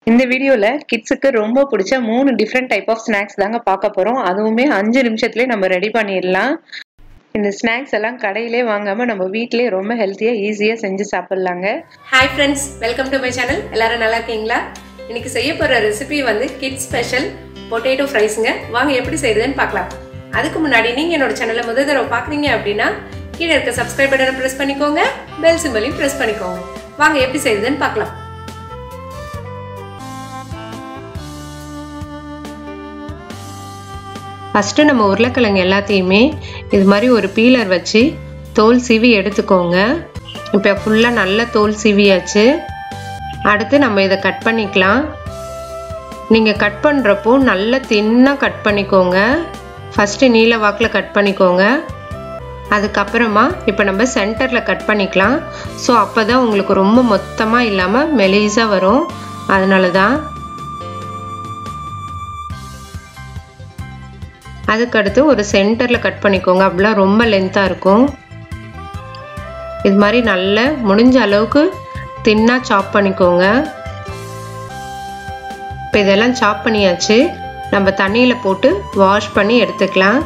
இந்த வீடியோல கிட்ஸுக்கு ரொம்ப பிடிச்ச மூணு டிஃப்ரெண்ட் டைப் ஆஃப் ஸ்நாக்ஸ் தாங்க பார்க்க போறோம் அதுவுமே அஞ்சு நிமிஷத்துலயே நம்ம ரெடி பண்ணிடலாம் இந்த ஸ்நாக்ஸ் எல்லாம் கடையிலே வாங்காம நம்ம வீட்லயே ரொம்ப ஹெல்த்தியா ஈஸியா செஞ்சு சாப்பிடலாங்க hi friends welcome to my channel எல்லாரும் நல்லா இருக்கீங்களா இன்னைக்கு செய்ய போற ரெசிபி வந்து கிட்ஸ் ஸ்பெஷல் பொட்டேட்டோ ஃப்ரைஸுங்க வாங்க எப்படி செய்யுதுன்னு பார்க்கலாம் அதுக்கு முன்னாடி நீங்க என்னோட சேனலை முதல் தடவை பார்க்குறீங்க அப்படின்னா கீழே இருக்க சப்ஸ்கிரைப் பட்டனை ப்ரெஸ் பண்ணிக்கோங்க பெல் சிம்பலையும் ப்ரெஸ் பண்ணிக்கோங்க வாங்க எப்படி செய்யுதுன்னு பார்க்கலாம் ஃபஸ்ட்டு நம்ம உருளைக்கிழங்கு எல்லாத்தையுமே இது மாதிரி ஒரு பீலர் வச்சு தோல் சீவி எடுத்துக்கோங்க இப்போ ஃபுல்லாக நல்ல தோல் சீவியாச்சு அடுத்து நம்ம இதை கட் பண்ணிக்கலாம் நீங்கள் கட் பண்ணுறப்போ நல்ல தின்னாக கட் பண்ணிக்கோங்க ஃபஸ்ட்டு நீல வாக்கில் கட் பண்ணிக்கோங்க அதுக்கப்புறமா இப்போ நம்ம சென்டரில் கட் பண்ணிக்கலாம் ஸோ அப்போ தான் உங்களுக்கு ரொம்ப மொத்தமாக இல்லாமல் மெலிசாக வரும் அதனால தான் அதுக்கடுத்து ஒரு சென்டரில் கட் பண்ணிக்கோங்க அப்படிலாம் ரொம்ப லென்த்தாக இருக்கும் இது மாதிரி நல்ல முடிஞ்ச அளவுக்கு தின்னாக சாப் பண்ணிக்கோங்க இப்போ இதெல்லாம் சாப் பண்ணியாச்சு நம்ம தண்ணியில் போட்டு வாஷ் பண்ணி எடுத்துக்கலாம்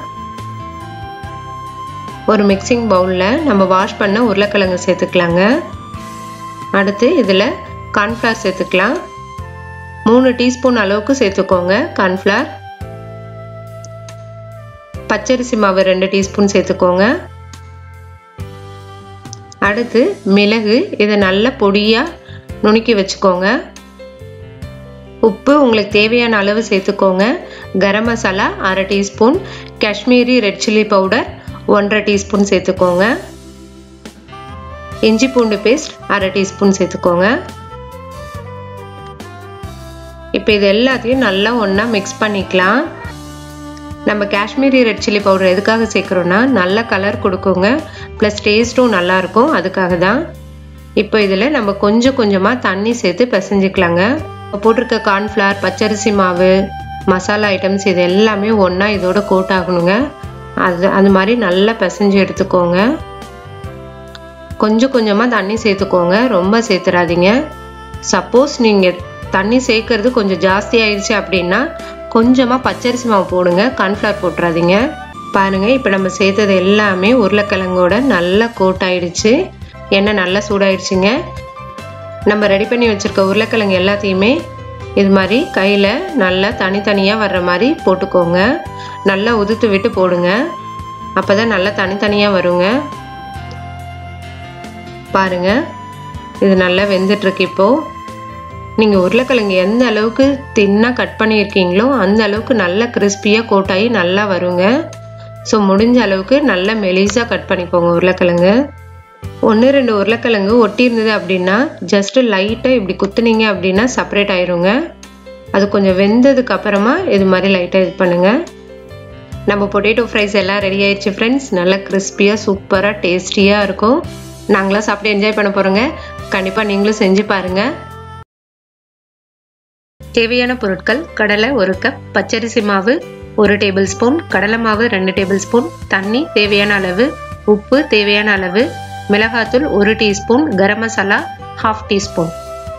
ஒரு மிக்சிங் பவுலில் நம்ம வாஷ் பண்ண உருளைக்கிழங்கு சேர்த்துக்கலாங்க அடுத்து இதில் கார்ன்ஃப்ளவர் சேர்த்துக்கலாம் மூணு டீஸ்பூன் அளவுக்கு சேர்த்துக்கோங்க கார்ன்ஃப்ளவர் பச்சரிசி மாவு ரெண்டு டீஸ்பூன் சேர்த்துக்கோங்க அடுத்து மிளகு இதை நல்லா பொடியாக நுணுக்கி வச்சுக்கோங்க உப்பு உங்களுக்கு தேவையான அளவு சேர்த்துக்கோங்க கரம் மசாலா அரை teaspoon Kashmiri red chilli powder ஒன்றரை டீஸ்பூன் சேர்த்துக்கோங்க இஞ்சி பூண்டு பேஸ்ட் அரை டீஸ்பூன் சேர்த்துக்கோங்க இப்போ இது எல்லாத்தையும் நல்லா ஒன்றா மிக்ஸ் பண்ணிக்கலாம் நம்ம காஷ்மீரி ரெட் சில்லி பவுடர் எதுக்காக சேர்க்குறோன்னா நல்ல கலர் கொடுக்குங்க ப்ளஸ் டேஸ்ட்டும் நல்லாயிருக்கும் அதுக்காக தான் இப்போ இதில் நம்ம கொஞ்சம் கொஞ்சமாக தண்ணி சேர்த்து பிசைஞ்சிக்கலாங்க போட்டிருக்க கார்ன்ஃப்ளவர் பச்சரிசி மாவு மசாலா ஐட்டம்ஸ் இது எல்லாமே ஒன்றா இதோட கோட் ஆகணுங்க அது அது மாதிரி நல்லா பிசைஞ்சு எடுத்துக்கோங்க கொஞ்சம் கொஞ்சமாக தண்ணி சேர்த்துக்கோங்க ரொம்ப சேர்த்துறாதீங்க சப்போஸ் நீங்கள் தண்ணி சேர்க்கறது கொஞ்சம் ஜாஸ்தி ஆயிடுச்சு அப்படின்னா கொஞ்சமாக பச்சரிசி மாவு போடுங்க கார்ன்ஃப்ளவர் போட்டுறாதீங்க பாருங்கள் இப்போ நம்ம சேர்த்தது எல்லாமே உருளைக்கிழங்கோட நல்லா கோட் ஆயிடுச்சு எண்ணெய் நல்லா சூடாயிடுச்சுங்க நம்ம ரெடி பண்ணி வச்சுருக்க உருளைக்கிழங்கு எல்லாத்தையுமே இது மாதிரி கையில் நல்லா தனித்தனியாக வர்ற மாதிரி போட்டுக்கோங்க நல்லா உதுத்து விட்டு போடுங்க அப்போ தான் நல்லா தனித்தனியாக வருங்க பாருங்கள் இது நல்லா வெந்துட்டுருக்கு இப்போது நீங்கள் உருளைக்கிழங்கு எந்த அளவுக்கு தின்னாக கட் பண்ணியிருக்கீங்களோ அந்த அளவுக்கு நல்லா கிறிஸ்பியாக கோட்டாகி நல்லா வருங்க ஸோ முடிஞ்ச அளவுக்கு நல்லா மெலிசாக கட் பண்ணிக்கோங்க உருளைக்கிழங்கு ஒன்று ரெண்டு உருளைக்கிழங்கு ஒட்டி இருந்தது அப்படின்னா ஜஸ்ட்டு லைட்டாக இப்படி குத்துனீங்க அப்படின்னா செப்பரேட் ஆயிருங்க அது கொஞ்சம் வெந்ததுக்கு அப்புறமா இது மாதிரி லைட்டாக இது பண்ணுங்கள் நம்ம பொட்டேட்டோ ஃப்ரைஸ் எல்லாம் ரெடி ஆயிடுச்சு ஃப்ரெண்ட்ஸ் நல்லா கிறிஸ்பியாக சூப்பராக டேஸ்டியாக இருக்கும் நாங்களாம் சாப்பிட்டு என்ஜாய் பண்ண போகிறோங்க கண்டிப்பாக நீங்களும் செஞ்சு பாருங்கள் தேவையான பொருட்கள் கடலை ஒரு கப் பச்சரிசி மாவு ஒரு டேபிள் ஸ்பூன் கடலை மாவு ரெண்டு டேபிள் ஸ்பூன் தண்ணி தேவையான அளவு உப்பு தேவையான அளவு மிளகாத்தூள் ஒரு teaspoon garam masala half teaspoon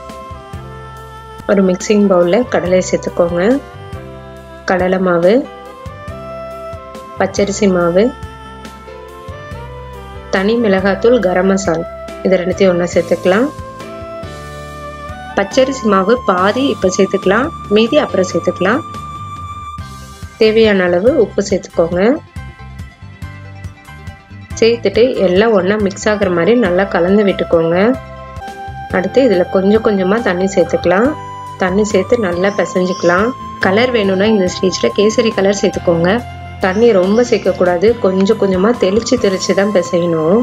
ஒரு மிக்சிங் பவுலில் கடலை சேர்த்துக்கோங்க கடலை மாவு பச்சரிசி மாவு தனி மிளகாத்தூள் கரம் மசால் இது ரெண்டுத்தையும் ஒன்றா சேர்த்துக்கலாம் பச்சரிசி மாவு பாதி இப்போ சேர்த்துக்கலாம் மீதி அப்புறம் சேர்த்துக்கலாம் தேவையான அளவு உப்பு சேர்த்துக்கோங்க சேர்த்துட்டு எல்லாம் ஒன்றா மிக்ஸ் ஆகிற மாதிரி நல்லா கலந்து விட்டுக்கோங்க அடுத்து இதில் கொஞ்சம் கொஞ்சமாக தண்ணி சேர்த்துக்கலாம் தண்ணி சேர்த்து நல்லா பிசைஞ்சிக்கலாம் கலர் வேணும்னா இந்த ஸ்டேஜில் கேசரி கலர் சேர்த்துக்கோங்க தண்ணி ரொம்ப சேர்க்கக்கூடாது கொஞ்சம் கொஞ்சமாக தெளித்து தெளித்து தான் பிசையணும்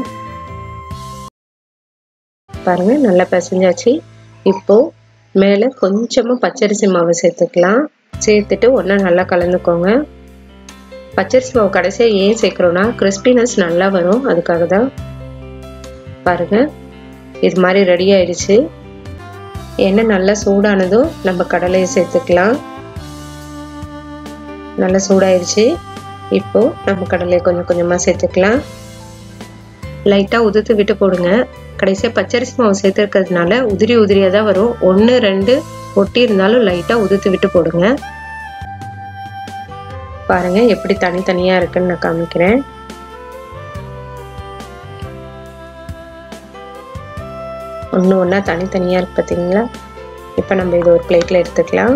பாருங்கள் நல்லா பிசைஞ்சாச்சு இப்போது மேலே கொஞ்சமாக பச்சரிசி மாவு சேர்த்துக்கலாம் சேர்த்துட்டு ஒன்றா நல்லா கலந்துக்கோங்க பச்சரிசி மாவு கடைசியாக ஏன் சேர்க்குறோன்னா கிறிஸ்பினஸ் நல்லா வரும் அதுக்காக தான் பாருங்கள் இது மாதிரி ரெடி ஆயிடுச்சு எண்ணெய் நல்லா சூடானதும் நம்ம கடலையை சேர்த்துக்கலாம் நல்லா சூடாயிருச்சு இப்போ நம்ம கடலையை கொஞ்சம் கொஞ்சமாக சேர்த்துக்கலாம் லைட்டாக உதுத்து விட்டு போடுங்க கடைசியாக பச்சரிசி மாவு சேர்த்துருக்கிறதுனால உதிரி உதிரியாக தான் வரும் ஒன்று ரெண்டு ஒட்டி இருந்தாலும் லைட்டாக உதுத்து விட்டு போடுங்க பாருங்க எப்படி தனித்தனியாக இருக்குன்னு நான் காமிக்கிறேன் ஒன்று ஒன்றா தனித்தனியாக இருக்கு பார்த்தீங்களா இப்போ நம்ம இது ஒரு பிளேட்டில் எடுத்துக்கலாம்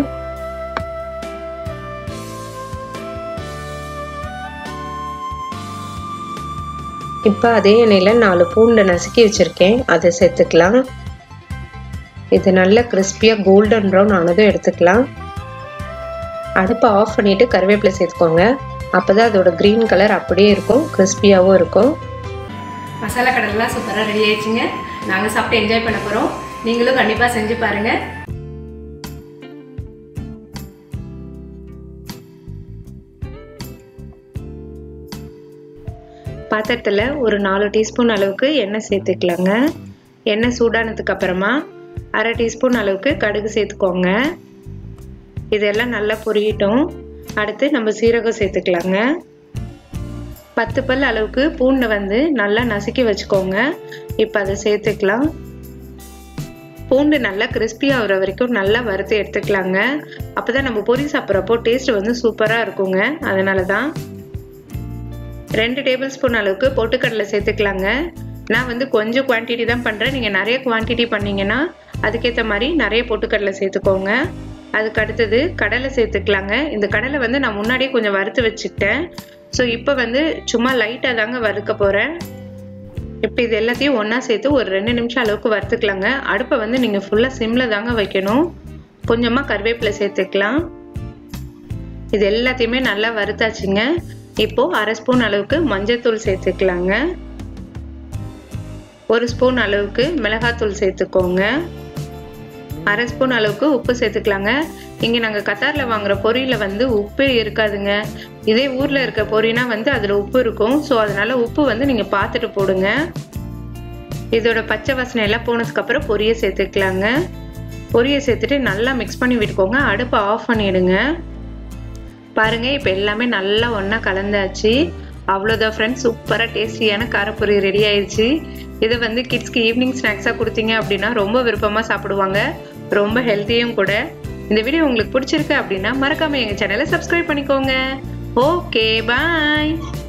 இப்போ அதே எண்ணெயில் நாலு பூண்டை நசுக்கி வச்சுருக்கேன் அதை சேர்த்துக்கலாம் இது நல்ல கிறிஸ்பியாக கோல்டன் ப்ரௌன் ஆனதும் எடுத்துக்கலாம் அடுப்பை ஆஃப் பண்ணிவிட்டு கருவேப்பிலை சேர்த்துக்கோங்க அப்போ தான் அதோட க்ரீன் கலர் அப்படியே இருக்கும் கிறிஸ்பியாகவும் இருக்கும் மசாலா கடலாம் சூப்பராக ரெடி ஆயிடுச்சுங்க நாங்கள் சாப்பிட்டு என்ஜாய் பண்ண போகிறோம் நீங்களும் கண்டிப்பாக செஞ்சு பாருங்கள் பாத்திரத்தில் ஒரு நாலு டீஸ்பூன் அளவுக்கு எண்ணெய் சேர்த்துக்கலாங்க எண்ணெய் சூடானதுக்கு அப்புறமா அரை டீஸ்பூன் அளவுக்கு கடுகு சேர்த்துக்கோங்க இதெல்லாம் நல்லா பொரியட்டும் அடுத்து நம்ம சீரகம் சேர்த்துக்கலாங்க பத்து பல் அளவுக்கு பூண்டை வந்து நல்லா நசுக்கி வச்சுக்கோங்க இப்போ அதை சேர்த்துக்கலாம் பூண்டு நல்லா கிறிஸ்பி ஆகிற வரைக்கும் நல்லா வறுத்து எடுத்துக்கலாங்க அப்போ தான் நம்ம பொரி சாப்பிட்றப்போ டேஸ்ட் வந்து சூப்பராக இருக்குங்க அதனால தான் ரெண்டு டேபிள் ஸ்பூன் அளவுக்கு பொட்டுக்கடலை சேர்த்துக்கலாங்க நான் வந்து கொஞ்சம் குவான்டிட்டி தான் பண்ணுறேன் நீங்கள் நிறைய குவான்டிட்டி பண்ணிங்கன்னா அதுக்கேற்ற மாதிரி நிறைய பொட்டுக்கடலை சேர்த்துக்கோங்க அதுக்கு அடுத்தது கடலை சேர்த்துக்கலாங்க இந்த கடலை வந்து நான் முன்னாடியே கொஞ்சம் வறுத்து வச்சுக்கிட்டேன் ஸோ இப்போ வந்து சும்மா லைட்டாக தாங்க வறுக்க போகிறேன் இப்போ இது எல்லாத்தையும் ஒன்றா சேர்த்து ஒரு ரெண்டு நிமிஷம் அளவுக்கு வறுத்துக்கலாங்க அடுப்பை வந்து நீங்கள் ஃபுல்லாக சிம்மில் தாங்க வைக்கணும் கொஞ்சமாக கருவேப்பிலை சேர்த்துக்கலாம் இது எல்லாத்தையுமே நல்லா வறுத்தாச்சுங்க இப்போ அரை ஸ்பூன் அளவுக்கு மஞ்சள்தூள் சேர்த்துக்கலாங்க ஒரு ஸ்பூன் அளவுக்கு மிளகாத்தூள் சேர்த்துக்கோங்க அரை ஸ்பூன் அளவுக்கு உப்பு சேர்த்துக்கலாங்க இங்கே நாங்கள் கத்தாரில் வாங்குற பொரியில் வந்து உப்பே இருக்காதுங்க இதே ஊரில் இருக்க பொரினா வந்து அதில் உப்பு இருக்கும் ஸோ அதனால் உப்பு வந்து நீங்கள் பார்த்துட்டு போடுங்க இதோட பச்சை வாசனை எல்லாம் போனதுக்கப்புறம் பொரியை சேர்த்துக்கலாங்க பொரியை சேர்த்துட்டு நல்லா மிக்ஸ் பண்ணி விட்டுக்கோங்க அடுப்பை ஆஃப் பண்ணிவிடுங்க பாருங்க இப்போ எல்லாமே நல்லா ஒன்றா கலந்தாச்சு அவ்வளோதான் ஃப்ரெண்ட்ஸ் சூப்பராக டேஸ்டியான காரப்பொரி ரெடி ஆயிடுச்சு இதை வந்து கிட்ஸ்க்கு ஈவினிங் ஸ்நாக்ஸாக கொடுத்தீங்க அப்படின்னா ரொம்ப விருப்பமாக சாப்பிடுவாங்க ரொம்ப ஹெல்த்தியும் கூட இந்த வீடியோ உங்களுக்கு பிடிச்சிருக்கு அப்படின்னா மறக்காம எங்கள் சேனலை சப்ஸ்கிரைப் பண்ணிக்கோங்க ஓகே பாய்